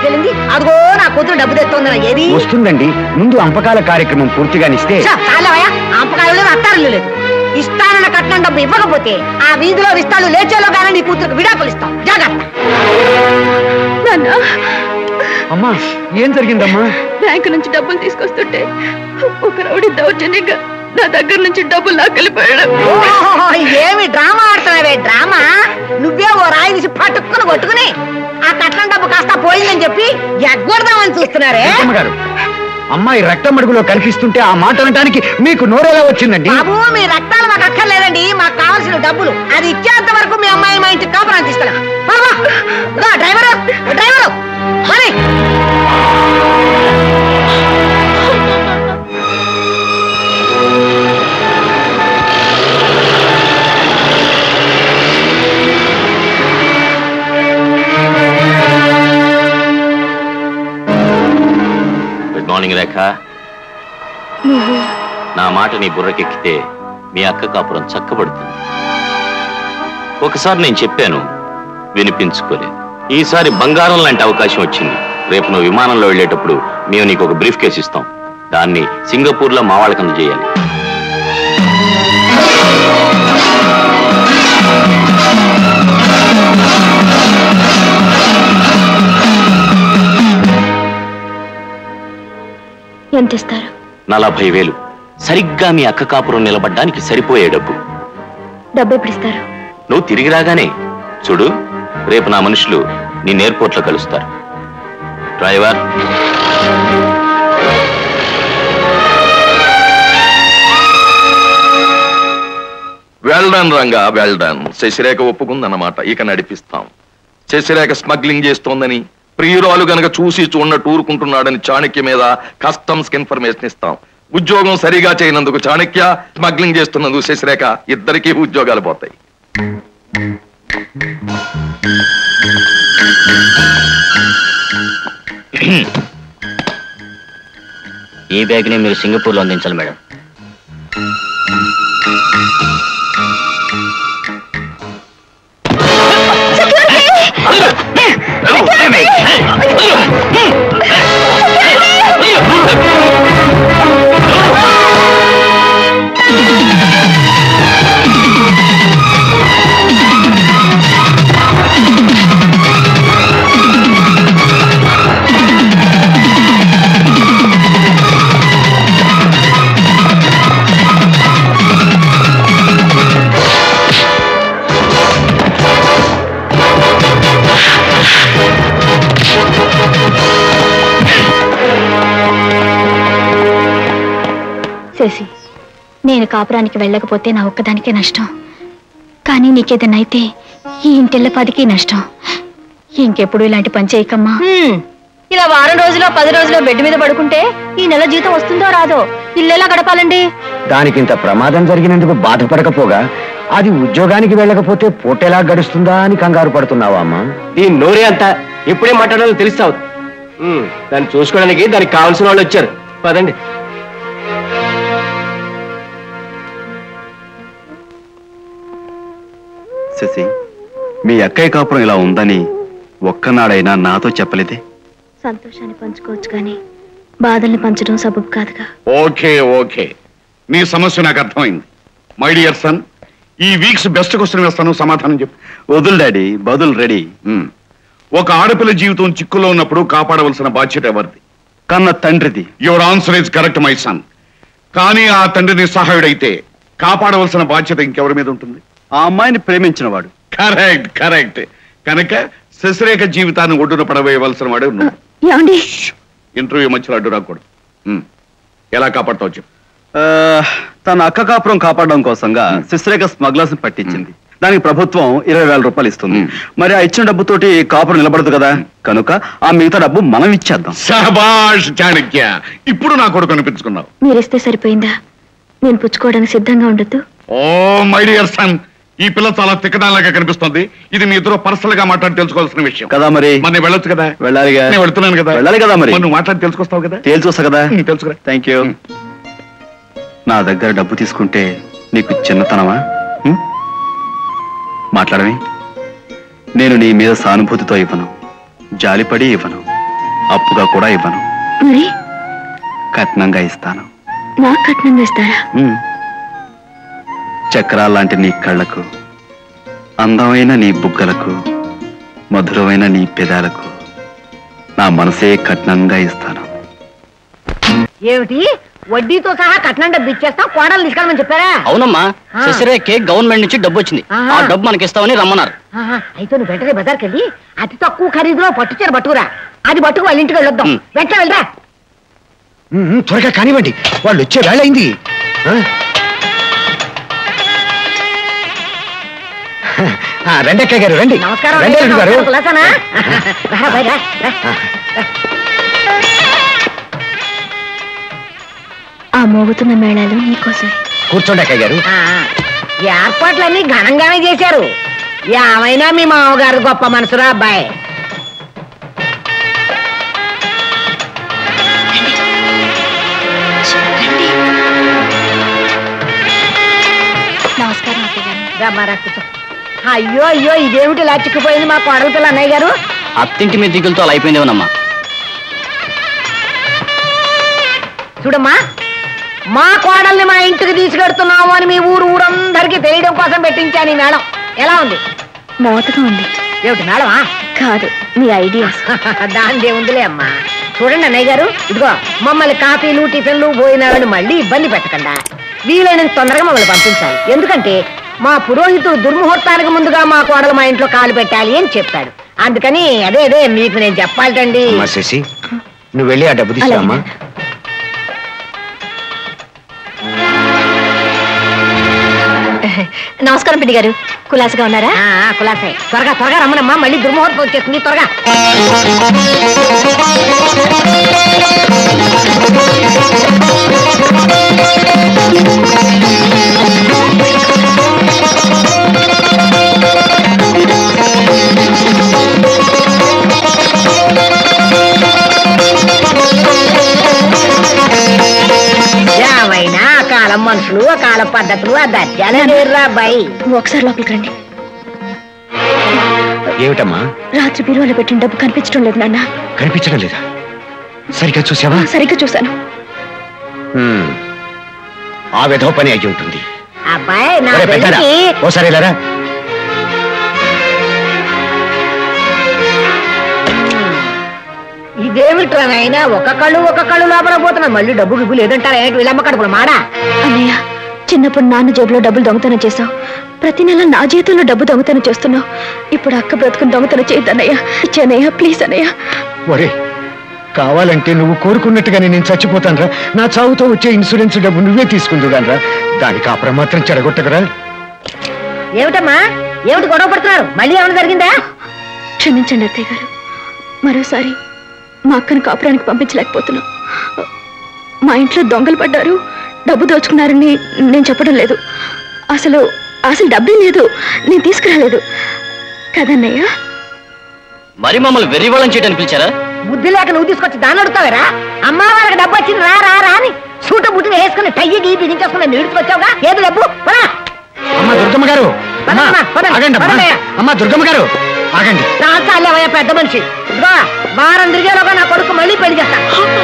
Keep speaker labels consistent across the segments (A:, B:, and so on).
A: తీసుకెళ్ళింది అదిగో నా కూతురు డబ్బు తెస్తోంది ఏది
B: వస్తుందండి ముందు అంపకాల కార్యక్రమం పూర్తిగానిస్తే
A: ఛ, చాలవయ్యా ఆంపకాయలు లేదు అత్తారులు లేదు ఇస్తానన్న కట్నం డబ్బు ఇవ్వకపోతే ఆ వీధిలో విస్తాలు లేచేలో కానీ నీ కూతురుకు విడాకులు ఇస్తాం జాగ్రత్త
B: అమ్మా ఏం జరిగిందమ్మా
C: బ్యాంకు నుంచి డబ్బులు తీసుకొస్తుంటే ఒక రౌడీ దౌర్జన్యంగా నా దగ్గర నుంచి డబ్బులు లాక్కెళ్ళిపోయాడు
A: ఓహో, ఏమి డ్రామా ఆడుతున్నావే డ్రామా నువ్వే ఓ రాయి తీసి పట్టుకుని కొట్టుకుని ఆ కట్నం డబ్బు కాస్త పోయిందని చెప్పి ఎగ్గొడదామని చూస్తున్నారే
B: వెంకమ్మ గారు అమ్మాయి రక్తం అడుగులో కనిపిస్తుంటే ఆ మాట అనడానికి మీకు నోరెలా వచ్చిందండి
A: బాబు మీ రక్తాలు మాకు అక్కర్లేదండి మాకు కావాల్సిన డబ్బులు అది ఇచ్చేంత వరకు మీ అమ్మాయి మా ఇంటికి కాపురం తీసుకెళ్ళా డ్రైవరు డ్రైవరు మరి
D: గుడ్ మార్నింగ్ రేఖ నా మాట నీ బుర్రకెక్కితే మీ అక్క కాపురం చక్కబడుతుంది ఒకసారి నేను చెప్పాను వినిపించుకోలేదు ఈసారి బంగారం లాంటి అవకాశం వచ్చింది రేపు నువ్వు విమానంలో వెళ్ళేటప్పుడు మేము నీకు ఒక బ్రీఫ్ కేసు ఇస్తాం దాన్ని సింగపూర్లో మా వాళ్ళ కింద చేయాలి
C: ఎంత ఇస్తారు
D: నలభై వేలు సరిగ్గా మీ అక్క కాపురం నిలబడ్డానికి సరిపోయే డబ్బు
C: డబ్బు ఎప్పుడు ఇస్తారు
D: నువ్వు తిరిగి రాగానే చూడు రేపు నా మనుషులు నిన్ను ఎయిర్పోర్ట్లో కలుస్తారు driver
E: well done Ranga well done Sasirekha ఒప్పుకుందన్నమాట ఇక నడిపిస్తాం శశిరేఖ స్మగ్లింగ్ చేస్తోందని ప్రియురాలు గనక చూసి చూడనట్టు ఊరుకుంటున్నాడని చాణక్య మీద కస్టమ్స్ కి ఇన్ఫర్మేషన్ ఇస్తాం ఉద్యోగం సరిగా చేయనందుకు చాణక్య స్మగ్లింగ్ చేస్తున్నందుకు శశిరేఖ ఇద్దరికీ ఉద్యోగాలు పోతాయి
F: ఈ బ్యాగ్ని మీరు సింగపూర్లో అందించాలి మేడం
C: శశి నేను కాపురానికి వెళ్ళకపోతే నా ఒక్కదానికే నష్టం కానీ నీకేదైనా అయితే ఈ ఇంటిల్లపాదికి నష్టం ఇంకెప్పుడు ఇలాంటి పని చేయకమ్మా
A: హ్మ్. ఇలా వారం రోజులో పది రోజులో బెడ్ మీద పడుకుంటే ఈ నెల జీతం వస్తుందో రాదో ఇల్లెలా గడపాలండి
B: దానికింత ప్రమాదం జరిగినందుకు బాధపడకపోగా అది ఉద్యోగానికి వెళ్ళకపోతే పూటెలా గడుస్తుందా అని కంగారు పడుతున్నావా అమ్మా
G: దీని నోరే అంతా ఎప్పుడే మాట్లాడాలో తెలుస్తావు దాన్ని చూసుకోవడానికి దానికి కావాల్సిన వాళ్ళు వచ్చారు పదండి
H: శశి మీ అక్కయ్య కాపురం ఇలా ఉందని ఒక్కనాడైనా నాతో చెప్పలేదే
C: సంతోషాన్ని పంచుకోవచ్చు కానీ బాధల్ని పంచడం సబబు కాదుగా
I: ఓకే ఓకే నీ సమస్య నాకు అర్థమైంది మై డియర్ సన్ ఈ వీక్స్ బెస్ట్ క్వశ్చన్ వేస్తాను సమాధానం చెప్పు
H: వదులు డాడీ బదులు రెడీ
I: మ్మ్. ఒక ఆడపిల్ల జీవితం చిక్కులో ఉన్నప్పుడు కాపాడవలసిన బాధ్యత ఎవరిది
H: కన్న తండ్రిది
I: your answer is correct my son కానీ ఆ తండ్రిని సహాయుడైతే కాపాడవలసిన బాధ్యత ఇంకెవరి మీద ఉంటుంది
H: ఆ అమ్మాయిని ప్రేమించిన వాడు
I: కరెక్ట్ కరెక్ట్ కనుక శశిరేఖ జీవితాన్ని ఒడ్డున పడవేయవలసిన వాడే నువ్వు
C: ఏమండి
I: ఇంటర్వ్యూ మధ్యలో అడ్డు రాకూడదు మ్మ్. ఎలా కాపాడతావు చెప్పు
H: ఆ, తన అక్క కాపురం కాపాడడం కోసంగా శిశ్రేఖ స్మగ్లర్స్ పట్టించింది దానికి ప్రభుత్వం ఇరవై వేల రూపాయలు ఇస్తుంది మరి ఆ ఇచ్చిన డబ్బుతోటి కాపురం నిలబడదు కదా కనుక ఆ మిగతా డబ్బు మనం ఇచ్చేద్దాం
I: శబాష్ చాణక్య ఇప్పుడు నా కొడుకు అనిపించుకున్నావు
C: మీరిస్తే సరిపోయిందా నేను పుచ్చుకోవడానికి సిద్ధంగా ఉండొద్దు
I: ఓ మై డియర్ సన్ ఈ పిల్ల చాలా తిక్కదానిలాగా కనిపిస్తుంది ఇది మీ ఇద్దరు పర్సనల్ గా మాట్లాడి తెలుసుకోవాల్సిన విషయం
H: కదా మరి
I: మరి నేను వెళ్ళొచ్చు కదా
H: వెళ్ళాలిగా
I: నేను వెళ్తున్నాను కదా
H: వెళ్ళాలి కదా మరి
I: మరి నువ్వు మాట్లాడి తెలుసుకొస్తావు కదా
H: తేల్చొస్తా కదా
I: ఉమ్, తెలుసుకురా
H: థ్యాంక్ యూ నా దగ్గర డబ్బు తీసుకుంటే నీకు చిన్నతనమా ఉం? మాట్లాడమే నేను నీ మీద సానుభూతితో ఇవ్వను జాలిపడి ఇవ్వను అప్పుగా కూడా ఇవ్వను
C: మరి
H: కట్నంగా ఇస్తాను
C: నాకు కట్నం వేస్తారా
H: ఉమ్. చక్రాల్లాంటి నీ కళ్ళకు అందమైన నీ బుగ్గలకు మధురమైన నీ పెదాలకు నా మనసే కట్నంగా ఇస్తాను
A: ఏమిటి వడ్డీతో సహా కట్నం డబ్బు ఇచ్చేస్తాం కోడలు తీసుకెళ్ళమని చెప్పారా
F: అవునమ్మా
A: ఆ.
F: శశిరేఖకి గవర్నమెంట్ నుంచి డబ్బు వచ్చింది
A: ఆహా.
F: ఆ డబ్బు మనకి ఇస్తామని రమ్మన్నారు
A: ఆహా, అయితే నువ్వు వెంటనే బజార్కి వెళ్ళి అతి తక్కువ ఖరీదులో పట్టుచీర పట్టుకురా అది పట్టుకు వాళ్ళ ఇంటికి వెళ్ళొద్దాం
F: ఉమ్.
A: వెంటనే వెళ్ళరా
B: ఉమ్, ఉమ్, త్వరగా కానివ్వండి వాళ్ళు వచ్చే వేళ అయింది ఆ? ఆ, రండి అక్కయ్య గారు రండి
A: నమస్కారం
B: రండి
A: అయ్యా,
B: అల్లుడు గారు
A: నమస్కారం, కులాసానా? రా, బయట రా, రా.
C: ఆ మోగుతున్న మేళాలు నీకోసమే
B: కూర్చోండి అక్కయ్య గారు
A: ఆ, ఆ. ఈ ఏర్పాట్లన్నీ ఘనంగానే చేశారు ఏమైనా మీ మామగారు గొప్ప మనసురా అబ్బాయి
C: నమస్కారం అత్తయ్య గారు
A: రమ్మారా కూర్చో అయ్యో అయ్యో ఇదేమిటి ఇలా చిక్కిపోయింది మా కోడల పిల్ల అన్నయ్య గారు
F: అత్తింటి మీద దిగులతో అలా అయిపోయిందేమోనమ్మా
A: చూడమ్మా మా కోడల్ని మా ఇంటికి తీసుకెడుతున్నాము అని మీ ఊరు ఊరందరికీ తెలియడం కోసం పెట్టించాను ఈ మేడం ఎలా ఉంది
C: మోతగా ఉంది
A: ఏమిటి మేడమా
C: కాదు మీ ఐడియాస్
A: దాని ఉందిలే అమ్మా చూడండి అన్నయ్య గారు ఇదిగో మమ్మల్ని కాఫీలు టిఫిన్లు పోయినారని మళ్ళీ ఇబ్బంది పెట్టకుండా వీలైనంత తొందరగా మమ్మల్ని పంపించాలి ఎందుకంటే మా పురోహితుడు దుర్ముహూర్తానికి ముందుగా మా కోడలు మా ఇంట్లో కాలు పెట్టాలి అని చెప్పాడు అందుకని అదే అదే మీకు నేను చెప్పాలటండి
B: అమ్మా శశి నువ్వు వెళ్ళి ఆ డబ్బు తీసుకురామ్మా
C: నమస్కారం పిండి గారు కులాసగా ఉన్నారా
A: ఆ, ఆ, కులాసే త్వరగా త్వరగా రమ్మనమ్మా మళ్ళీ దుర్ముహూర్తం వచ్చేస్తుంది త్వరగా ఏమైనా ఆ కాలం మనుషులు ఆ కాలం పద్ధతులు ఆ దర్జాలే లేరురా అబ్బాయి
C: ఒకసారి లోపలికి రండి
B: ఏమిటమ్మా
C: రాత్రి బీరువాలో పెట్టిన డబ్బు కనిపించడం లేదు నాన్న
B: కనిపించడం లేదా సరిగ్గా చూసావా
C: సరిగ్గా చూశాను
B: ఉమ్. ఆ విధవ పని అయ్యి ఉంటుంది
A: అబ్బాయి నా
B: ఒరే పెద్దారా,
A: పెళ్ళికి
B: ఓసారి ఇలారా
A: ఇదేమిట్రా నాయనా ఒక కళ్ళు ఒక కళ్ళు లోపల పోతున్నా మళ్ళీ డబ్బు గిబ్బు లేదంటారా ఏంటి వీళ్ళమ్మ కడుపులు మాడా
C: అన్నయ్య చిన్నప్పుడు నాన్న జేబులో డబ్బులు దొంగతనం చేశావు ప్రతి నెల నా జీతంలో డబ్బు దొంగతనం చేస్తున్నావు ఇప్పుడు అక్క బ్రతుకుని దొంగతనం చేయొద్దన్నయ్య ఇచ్చానయ్య ప్లీజ్ అన్నయ్య
B: ఒరే కావాలంటే నువ్వు కోరుకున్నట్టుగానే నేను చచ్చిపోతానురా నా చావుతో వచ్చే ఇన్సూరెన్స్ డబ్బు నువ్వే తీసుకుందుగానరా దానికి ఆ ప్రమాత్రం చెడగొట్టకరా
A: ఏమిటమ్మా ఏమిటి గొడవ పడుతున్నారు మళ్ళీ ఏమైనా జరిగిందా
C: క్షమించండి అత్తయ్య గారు మరోసారి మా అక్కను కాపురానికి పంపించలేకపోతున్నాం మా ఇంట్లో దొంగలు పడ్డారు డబ్బు దోచుకున్నారని నేను చెప్పడం లేదు అసలు అసలు డబ్బే లేదు నేను తీసుకురాలేదు కదన్నయ్య
F: మరి మమ్మల్ని వెర్రి వాళ్ళని చేయడానికి పిలిచారా
A: బుద్ధి లేక నువ్వు తీసుకొచ్చి దాన్ని అడుగుతావేరా అమ్మా వాళ్ళకి డబ్బు వచ్చింది రా రా రా అని సూట బుట్టిని వేసుకుని టయ్యి గీ బిగించేసుకుని నీడుచుకొచ్చావుగా ఏది డబ్బు పరా
B: అమ్మా దుర్గమ్మ గారు అమ్మా,
A: పదమ్మా, పదండి,
B: ఆగండి అమ్మా.
A: పదండి.
B: అమ్మా దుర్గమ్మ గారు ఆగండి
A: చాలేవయ్యా పెద్ద మనిషి ఇదిగో వారం తిరిగేలోగా నా కొడుకు మళ్ళీ పెళ్లి చేస్తా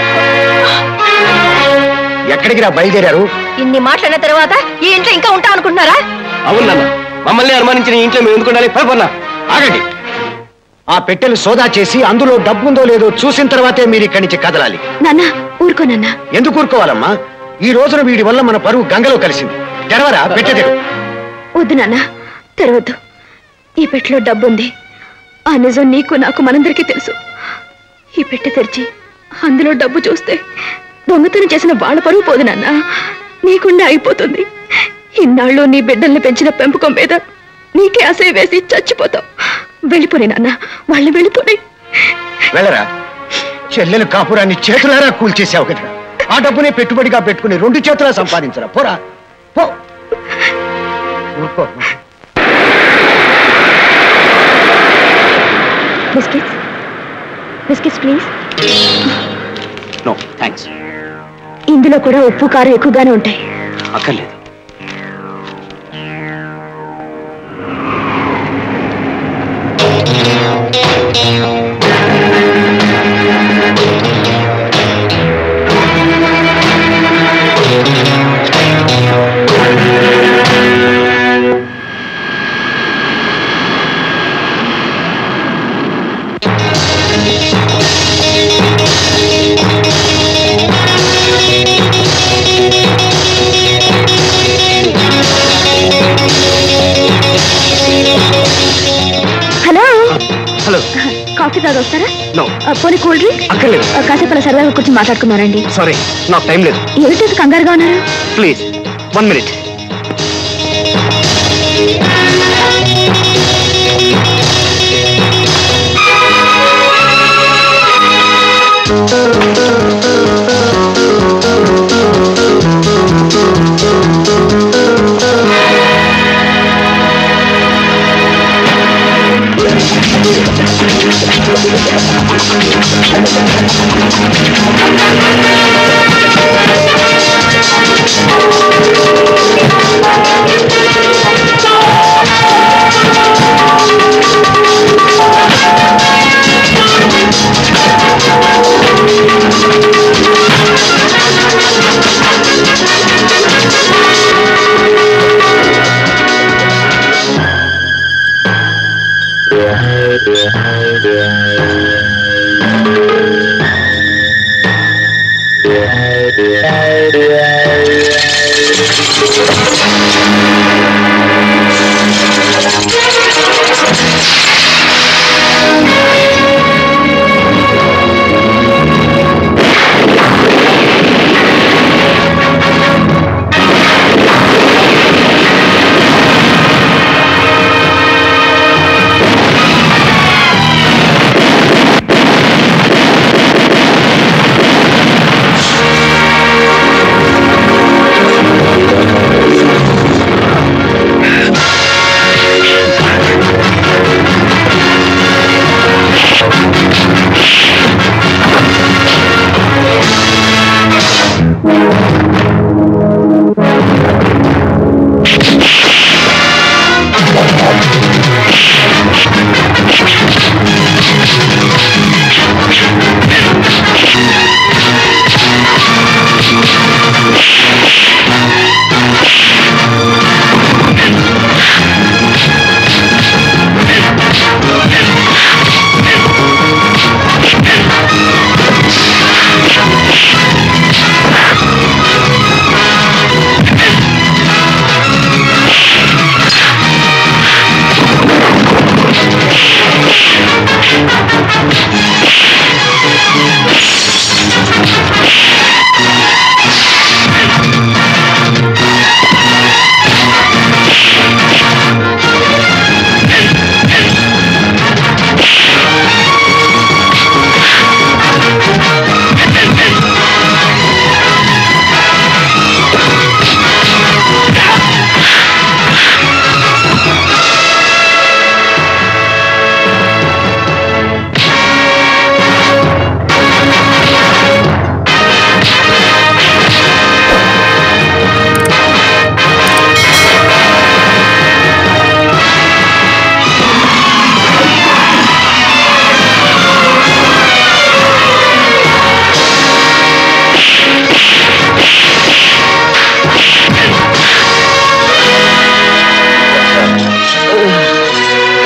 B: ఎక్కడికి రా బయలుదేరారు
C: ఇన్ని మాట్లాడిన తర్వాత ఈ ఇంట్లో ఇంకా ఉంటా అనుకుంటున్నారా
G: అవును నాన్న మమ్మల్ని అనుమానించిన ఈ ఇంట్లో మేము ఎందుకు ఉండాలి పదపన్నా
B: ఆగండి ఆ పెట్టెలు సోదా చేసి అందులో డబ్బుందో లేదో చూసిన తర్వాతే మీరు ఇక్కడి నుంచి కదలాలి
C: నాన్న ఊరుకో నాన్న
B: ఎందుకు ఊరుకోవాలమ్మా ఈ రోజున వీడి వల్ల మన పరువు గంగలో కలిసింది తెరవరా పెట్టెదరు
C: వద్దు నాన్న తెరవద్దు ఈ పెట్టెలో డబ్బు ఉంది ఆ నిజం నీకు నాకు మనందరికీ తెలుసు ఈ పెట్టె తెరిచి అందులో డబ్బు చూస్తే దొంగతనం చేసిన వాళ్ళ పరువు పోదు నాన్న నీకుండా అయిపోతుంది ఇన్నాళ్ళు నీ బిడ్డల్ని పెంచిన పెంపకం మీద నీకే అసహ్య వేసి చచ్చిపోతావు వెళ్ళిపోయి నాన్న వాళ్ళు వెళ్ళిపోయి
B: వెళ్ళరా చెల్లెలు కాపురాన్ని చేతులారా కూల్చేసావు కదా ఆ డబ్బునే పెట్టుబడిగా పెట్టుకుని రెండు చేతులా సంపాదించరా పోరా పో ఊరుకో
C: biscuits biscuits please
F: no thanks
C: ఇందులో కూడా ఉప్పు కారం ఎక్కువగానే ఉంటాయి
F: అక్కర్లేదు
G: హలో
C: కాఫీ తాగి వస్తారా
G: నో
C: ఆ, పోనీ కూల్ డ్రింక్
G: అక్కర్లేదు
C: ఆ, కాసేపు అలా సరదాగా కూర్చొని మాట్లాడుకున్నారండి
G: సారీ నాకు టైం లేదు
C: ఏమిటి కంగారుగా ఉన్నారు
G: ప్లీజ్ వన్ మినిట్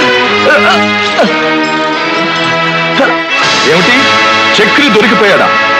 E: ఏమిటి చక్రి దొరికిపోయాడా